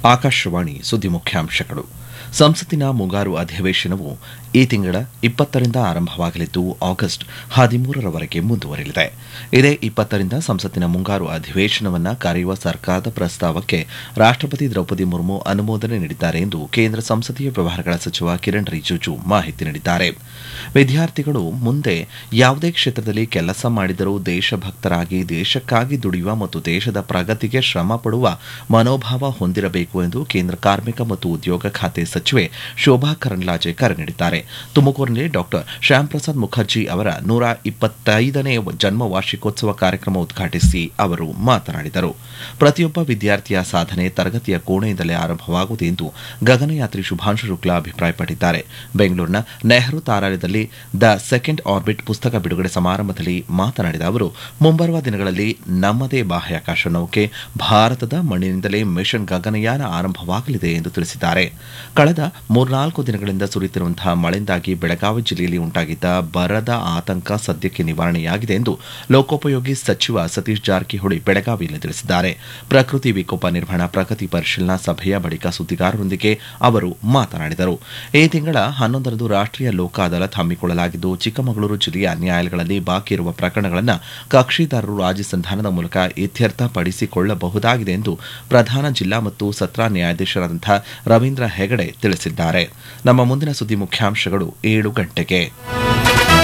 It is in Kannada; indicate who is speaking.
Speaker 1: ಆಕಾಶವಾಣಿ ಸುದ್ದಿ ಮುಖ್ಯಾಂಶಗಳು ಸಂಸತ್ತಿನ ಮುಂಗಾರು ಅಧಿವೇಶನವು ಈ ತಿಂಗಳ ಇಪ್ಪತ್ತರಿಂದ ಆರಂಭವಾಗಲಿದ್ದು ಆಗಸ್ಟ್ ಹದಿಮೂರರವರೆಗೆ ಮುಂದುವರಿಯಲಿದೆ ಇದೇ ಇಪ್ಪತ್ತರಿಂದ ಸಂಸತ್ತಿನ ಮುಂಗಾರು ಅಧಿವೇಶನವನ್ನು ಕರೆಯುವ ಸರ್ಕಾರದ ಪ್ರಸ್ತಾವಕ್ಕೆ ರಾಷ್ಟಪತಿ ದ್ರೌಪದಿ ಮುರ್ಮು ಅನುಮೋದನೆ ನೀಡಿದ್ದಾರೆ ಎಂದು ಕೇಂದ್ರ ಸಂಸದೀಯ ವ್ಯವಹಾರಗಳ ಸಚಿವ ಕಿರಣ್ ರಿಜಿಜು ಮಾಹಿತಿ ನೀಡಿದ್ದಾರೆ ವಿದ್ಯಾರ್ಥಿಗಳು ಮುಂದೆ ಯಾವುದೇ ಕ್ಷೇತ್ರದಲ್ಲಿ ಕೆಲಸ ಮಾಡಿದರೂ ದೇಶಭಕ್ತರಾಗಿ ದೇಶಕ್ಕಾಗಿ ದುಡಿಯುವ ಮತ್ತು ದೇಶದ ಪ್ರಗತಿಗೆ ಶ್ರಮ ಪಡುವ ಮನೋಭಾವ ಹೊಂದಿರಬೇಕು ಎಂದು ಕೇಂದ್ರ ಕಾರ್ಮಿಕ ಮತ್ತು ಉದ್ಯೋಗ ಖಾತೆ ಸಚಿವೆ ಶೋಭಾ ಕರಂದ್ಲಾಜೆ ಕರೆ ನೀಡಿದ್ದಾರೆ ತುಮಕೂರಿನಲ್ಲಿ ಡಾಕ್ಟರ್ ಶ್ಯಾಮ್ ಪ್ರಸಾದ್ ಮುಖರ್ಜಿ ಅವರ ನೂರ ಇಪ್ಪತ್ತೈದನೇ ಜನ್ಮ ವಾರ್ಷಿಕೋತ್ಸವ ಕಾರ್ಯಕ್ರಮ ಉದ್ಘಾಟಿಸಿ ಅವರು ಮಾತನಾಡಿದರು ಪ್ರತಿಯೊಬ್ಬ ವಿದ್ಯಾರ್ಥಿಯ ಸಾಧನೆ ತರಗತಿಯ ಕೋಣೆಯಿಂದಲೇ ಆರಂಭವಾಗುವುದು ಎಂದು ಗಗನಯಾತ್ರಿ ಶುಭಾಂಶು ಶುಕ್ಲಾ ಅಭಿಪ್ರಾಯಪಟ್ಟಿದ್ದಾರೆ ಬೆಂಗಳೂರಿನ ನೆಹರು ತಾರಾಲಯದಲ್ಲಿ ದ ಸೆಕೆಂಡ್ ಆರ್ಬಿಟ್ ಪುಸ್ತಕ ಬಿಡುಗಡೆ ಸಮಾರಂಭದಲ್ಲಿ ಮಾತನಾಡಿದ ಅವರು ಮುಂಬರುವ ದಿನಗಳಲ್ಲಿ ನಮ್ಮದೇ ಬಾಹ್ಯಾಕಾಶ ನೌಕೆ ಭಾರತದ ಮಣ್ಣಿನಿಂದಲೇ ಮಿಷನ್ ಗಗನಯಾನ ಆರಂಭವಾಗಲಿದೆ ಎಂದು ತಿಳಿಸಿದ್ದಾರೆ ಕಳೆದ ಮೂರ್ನಾಲ್ಕು ದಿನಗಳಿಂದ ಸುರಿಯುತ್ತಿರುವಂತಹ ಮಳೆಯಿಂದಾಗಿ ಬೆಳಗಾವಿ ಜಿಲ್ಲೆಯಲ್ಲಿ ಉಂಟಾಗಿದ್ದ ಬರದ ಆತಂಕ ಸದ್ಯಕ್ಕೆ ನಿವಾರಣೆಯಾಗಿದೆ ಎಂದು ಲೋಕೋಪಯೋಗಿ ಸಚಿವ ಸತೀಶ್ ಜಾರಕಿಹೊಳಿ ಬೆಳಗಾವಿಯಲ್ಲಿ ತಿಳಿಸಿದ್ದಾರೆ ಪ್ರಕೃತಿ ವಿಕೋಪ ನಿರ್ವಹಣಾ ಪ್ರಗತಿ ಪರಿಶೀಲನಾ ಸಭೆಯ ಬಳಿಕ ಸುದ್ದಿಗಾರರೊಂದಿಗೆ ಅವರು ಮಾತನಾಡಿದರು ಈ ತಿಂಗಳ ಹನ್ನೊಂದರಂದು ರಾಷ್ಟೀಯ ಲೋಕ ಅದಾಲತ್ ಹಮ್ಮಿಕೊಳ್ಳಲಾಗಿದ್ದು ಚಿಕ್ಕಮಗಳೂರು ಜಿಲ್ಲೆಯ ನ್ಯಾಯಾಲಯಗಳಲ್ಲಿ ಬಾಕಿ ಇರುವ ಪ್ರಕರಣಗಳನ್ನು ಕಕ್ಷಿದಾರರು ರಾಜಿ ಸಂಧಾನದ ಮೂಲಕ ಇತ್ಯರ್ಥಪಡಿಸಿಕೊಳ್ಳಬಹುದಾಗಿದೆ ಎಂದು ಪ್ರಧಾನ ಜಿಲ್ಲಾ ಮತ್ತು ಸತ್ರ ನ್ಯಾಯಾಧೀಶರಾದಂತಹ ರವೀಂದ್ರ ಹೆಗಡೆ ತಿಳಿಸಿದ್ದಾರೆ ನಮ್ಮ ಮುಂದಿನ ಸುದ್ದಿ ಮುಖ್ಯಾಂಶಗಳು ಏಳು ಗಂಟೆಗೆ